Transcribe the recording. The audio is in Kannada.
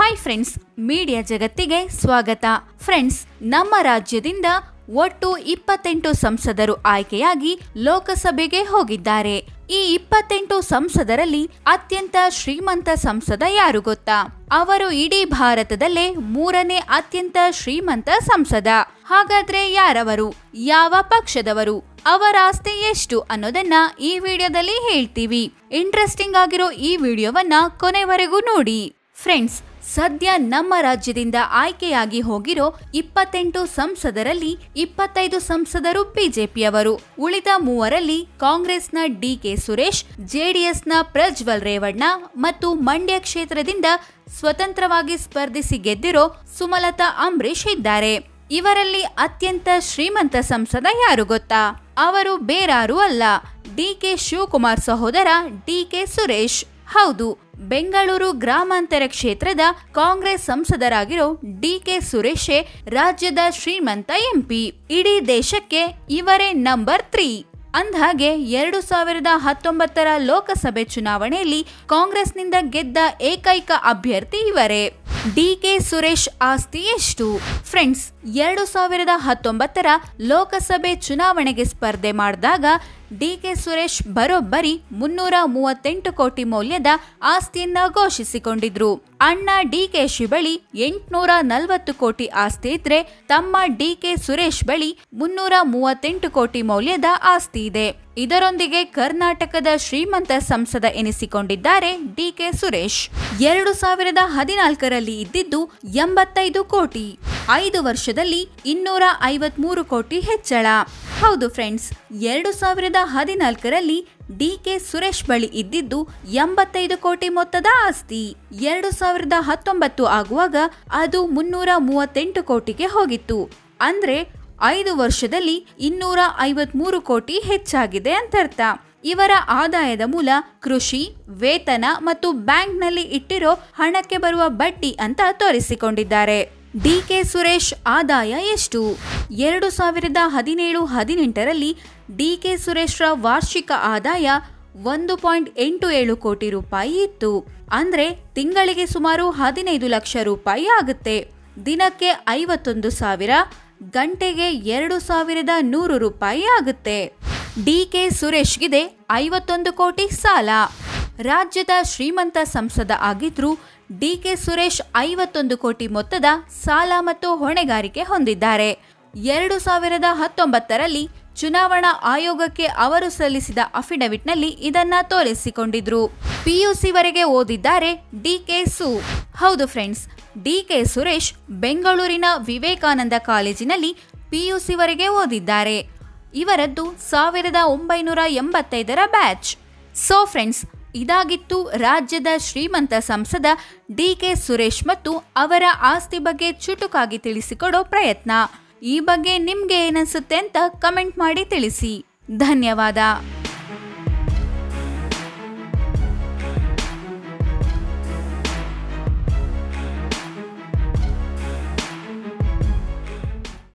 ಹಾಯ್ ಫ್ರೆಂಡ್ಸ್ ಮೀಡಿಯಾ ಜಗತ್ತಿಗೆ ಸ್ವಾಗತ ಫ್ರೆಂಡ್ಸ್ ನಮ್ಮ ರಾಜ್ಯದಿಂದ ಒಟ್ಟು ಇಪ್ಪತ್ತೆಂಟು ಸಂಸದರು ಆಯ್ಕೆಯಾಗಿ ಲೋಕಸಭೆಗೆ ಹೋಗಿದ್ದಾರೆ ಈ ಇಪ್ಪತ್ತೆಂಟು ಸಂಸದರಲ್ಲಿ ಅತ್ಯಂತ ಶ್ರೀಮಂತ ಸಂಸದ ಯಾರು ಗೊತ್ತಾ ಅವರು ಇಡೀ ಭಾರತದಲ್ಲೇ ಮೂರನೇ ಅತ್ಯಂತ ಶ್ರೀಮಂತ ಸಂಸದ ಹಾಗಾದ್ರೆ ಯಾರವರು ಯಾವ ಪಕ್ಷದವರು ಅವರ ಆಸ್ತಿ ಎಷ್ಟು ಅನ್ನೋದನ್ನ ಈ ವಿಡಿಯೋದಲ್ಲಿ ಹೇಳ್ತೀವಿ ಇಂಟ್ರೆಸ್ಟಿಂಗ್ ಆಗಿರೋ ಈ ವಿಡಿಯೋವನ್ನ ಕೊನೆವರೆಗೂ ನೋಡಿ ಫ್ರೆಂಡ್ಸ್ ಸದ್ಯ ನಮ್ಮ ರಾಜ್ಯದಿಂದ ಆಯ್ಕೆಯಾಗಿ ಹೋಗಿರೋ ಇಪ್ಪತ್ತೆಂಟು ಸಂಸದರಲ್ಲಿ ಇಪ್ಪತ್ತೈದು ಸಂಸದರು ಬಿಜೆಪಿಯವರು ಉಳಿದ ಮೂವರಲ್ಲಿ ಕಾಂಗ್ರೆಸ್ನ ಡಿಕೆ ಸುರೇಶ್ ಜೆಡಿಎಸ್ನ ಪ್ರಜ್ವಲ್ ರೇವಣ್ಣ ಮತ್ತು ಮಂಡ್ಯ ಕ್ಷೇತ್ರದಿಂದ ಸ್ವತಂತ್ರವಾಗಿ ಸ್ಪರ್ಧಿಸಿ ಗೆದ್ದಿರೋ ಸುಮಲತಾ ಅಂಬರೀಶ್ ಇದ್ದಾರೆ ಇವರಲ್ಲಿ ಅತ್ಯಂತ ಶ್ರೀಮಂತ ಸಂಸದ ಯಾರು ಗೊತ್ತಾ ಅವರು ಬೇರಾರೂ ಅಲ್ಲ ಡಿಕೆ ಶಿವಕುಮಾರ್ ಸಹೋದರ ಡಿಕೆ ಸುರೇಶ್ ಹೌದು ಬೆಂಗಳೂರು ಗ್ರಾಮಾಂತರ ಕ್ಷೇತ್ರದ ಕಾಂಗ್ರೆಸ್ ಸಂಸದರಾಗಿರೋ ಡಿಕೆ ಸುರೇಶೇ ರಾಜ್ಯದ ಶ್ರೀಮಂತ ಎಂಪಿ ಇಡೀ ದೇಶಕ್ಕೆ ಇವರೇ ನಂಬರ್ ತ್ರೀ ಅಂದ್ಹಾಗೆ ಎರಡು ಸಾವಿರದ ಹತ್ತೊಂಬತ್ತರ ಲೋಕಸಭೆ ಚುನಾವಣೆಯಲ್ಲಿ ಕಾಂಗ್ರೆಸ್ನಿಂದ ಗೆದ್ದ ಏಕೈಕ ಅಭ್ಯರ್ಥಿ ಇವರೇ ಡಿಕೆ ಸುರೇಶ್ ಆಸ್ತಿ ಎಷ್ಟು ಫ್ರೆಂಡ್ಸ್ ಎರಡು ಸಾವಿರದ ಹತ್ತೊಂಬತ್ತರ ಲೋಕಸಭೆ ಚುನಾವಣೆಗೆ ಸ್ಪರ್ಧೆ ಮಾಡಿದಾಗ ಡಿಕೆ ಸುರೇಶ್ ಬರೋಬ್ಬರಿ ಮುನ್ನೂರ ಮೂವತ್ತೆಂಟು ಕೋಟಿ ಮೌಲ್ಯದ ಆಸ್ತಿಯನ್ನ ಘೋಷಿಸಿಕೊಂಡಿದ್ರು ಅಣ್ಣ ಡಿಕೆಶಿ ಬಳಿ ಎಂಟುನೂರ ನಲವತ್ತು ಕೋಟಿ ಆಸ್ತಿ ಇದ್ರೆ ತಮ್ಮ ಡಿಕೆ ಸುರೇಶ್ ಬಳಿ ಮುನ್ನೂರ ಮೂವತ್ತೆಂಟು ಕೋಟಿ ಮೌಲ್ಯದ ಆಸ್ತಿ ಇದೆ ಇದರೊಂದಿಗೆ ಕರ್ನಾಟಕದ ಶ್ರೀಮಂತ ಸಂಸದ ಎನಿಸಿಕೊಂಡಿದ್ದಾರೆ ಡಿಕೆ ಸುರೇಶ್ ಎರಡು ಸಾವಿರದ ಹದಿನಾಲ್ಕರಲ್ಲಿ ಇದ್ದಿದ್ದು ಎಂಬತ್ತೈದು ಕೋಟಿ ಐದು ವರ್ಷದಲ್ಲಿ ಇನ್ನೂರ ಐವತ್ಮೂರು ಕೋಟಿ ಹೆಚ್ಚಳ ಹೌದು ಫ್ರೆಂಡ್ಸ್ ಎರಡು ಸಾವಿರದ ಹದಿನಾಲ್ಕರಲ್ಲಿ ಡಿಕೆ ಸುರೇಶ್ ಬಳಿ ಇದ್ದಿದ್ದು ಎಂಬತ್ತೈದು ಕೋಟಿ ಮೊತ್ತದ ಆಸ್ತಿ ಎರಡು ಸಾವಿರದ ಹತ್ತೊಂಬತ್ತು ಆಗುವಾಗ ಅದು ಮುನ್ನೂರ ಮೂವತ್ತೆಂಟು ಕೋಟಿಗೆ ಹೋಗಿತ್ತು ಅಂದ್ರೆ ಐದು ವರ್ಷದಲ್ಲಿ ಇನ್ನೂರ ಐವತ್ಮೂರು ಕೋಟಿ ಹೆಚ್ಚಾಗಿದೆ ಅಂತರ್ಥ ಇವರ ಆದಾಯದ ಮೂಲ ಕೃಷಿ ವೇತನ ಮತ್ತು ಬ್ಯಾಂಕ್ನಲ್ಲಿ ಇಟ್ಟಿರೋ ಹಣಕ್ಕೆ ಬರುವ ಬಡ್ಡಿ ಅಂತ ತೋರಿಸಿಕೊಂಡಿದ್ದಾರೆ ಡಿಕೆ ಸುರೇಶ್ ಆದಾಯ ಎಷ್ಟು ಎರಡು ಸಾವಿರದ ಹದಿನೇಳು ಹದಿನೆಂಟರಲ್ಲಿ ಡಿಕೆ ಸುರೇಶ್ರ ವಾರ್ಷಿಕ ಆದಾಯ ಒಂದು ಪಾಯಿಂಟ್ ಎಂಟು ಏಳು ಕೋಟಿ ರೂಪಾಯಿ ಇತ್ತು ಅಂದ್ರೆ ತಿಂಗಳಿಗೆ ಸುಮಾರು ಹದಿನೈದು ಲಕ್ಷ ರೂಪಾಯಿ ಆಗುತ್ತೆ ದಿನಕ್ಕೆ ಐವತ್ತೊಂದು ಸಾವಿರ ಗಂಟೆಗೆ ಎರಡು ಸಾವಿರದ ನೂರು ರೂಪಾಯಿ ಆಗುತ್ತೆ ಡಿಕೆ ಸುರೇಶ್ಗಿದೆ ಐವತ್ತೊಂದು ಕೋಟಿ ಸಾಲ ರಾಜ್ಯದ ಶ್ರೀಮಂತ ಸಂಸದ ಆಗಿದ್ರು ಡಿಕೆ ಸುರೇಶ್ ಐವತ್ತೊಂದು ಕೋಟಿ ಮೊತ್ತದ ಸಾಲ ಮತ್ತು ಹೊಣೆಗಾರಿಕೆ ಹೊಂದಿದ್ದಾರೆ ಎರಡು ಸಾವಿರದ ಹತ್ತೊಂಬತ್ತರಲ್ಲಿ ಚುನಾವಣಾ ಆಯೋಗಕ್ಕೆ ಅವರು ಸಲ್ಲಿಸಿದ ಅಫಿಡವಿಟ್ನಲ್ಲಿ ಇದನ್ನ ತೋರಿಸಿಕೊಂಡಿದ್ರು ಪಿಯುಸಿವರೆಗೆ ಓದಿದ್ದಾರೆ ಡಿಕೆ ಸು ಹೌದು ಫ್ರೆಂಡ್ಸ್ ಡಿಕೆ ಸುರೇಶ್ ಬೆಂಗಳೂರಿನ ವಿವೇಕಾನಂದ ಕಾಲೇಜಿನಲ್ಲಿ ಪಿಯುಸಿವರೆಗೆ ಓದಿದ್ದಾರೆ ಇವರದ್ದು ಸಾವಿರದ ಒಂಬೈನೂರ ಎಂಬತ್ತೈದರ ಬ್ಯಾಚ್ ಸೊ ಫ್ರೆಂಡ್ಸ್ ಇದಾಗಿತ್ತು ರಾಜ್ಯದ ಶ್ರೀಮಂತ ಸಂಸದ ಡಿಕೆ ಸುರೇಶ್ ಮತ್ತು ಅವರ ಆಸ್ತಿ ಬಗ್ಗೆ ಚುಟುಕಾಗಿ ತಿಳಿಸಿಕೊಡೋ ಪ್ರಯತ್ನ ಈ ಬಗ್ಗೆ ನಿಮ್ಗೆ ಏನನ್ಸುತ್ತೆ ಅಂತ ಕಮೆಂಟ್ ಮಾಡಿ ತಿಳಿಸಿ ಧನ್ಯವಾದ